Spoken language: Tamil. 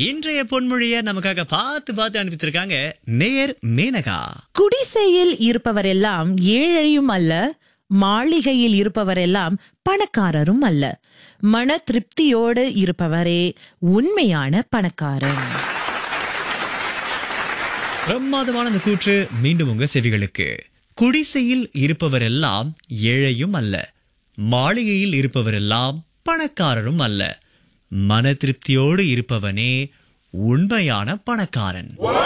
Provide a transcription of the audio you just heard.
இன்றைய பொன்மொழிய நமக்காக பார்த்து பார்த்து அனுப்பிச்சிருக்காங்க நேர் மேனகா குடிசையில் இருப்பவரெல்லாம் ஏழையும் அல்ல மாளிகையில் இருப்பவரெல்லாம் பணக்காரரும் அல்ல மன திருப்தியோடு இருப்பவரே உண்மையான பணக்காரன் பிரமாதமான அந்த கூற்று மீண்டும் உங்க செவிகளுக்கு குடிசையில் இருப்பவரெல்லாம் ஏழையும் அல்ல மாளிகையில் இருப்பவரெல்லாம் பணக்காரரும் அல்ல மன திருப்தியோடு இருப்பவனே உண்மையான பணக்காரன்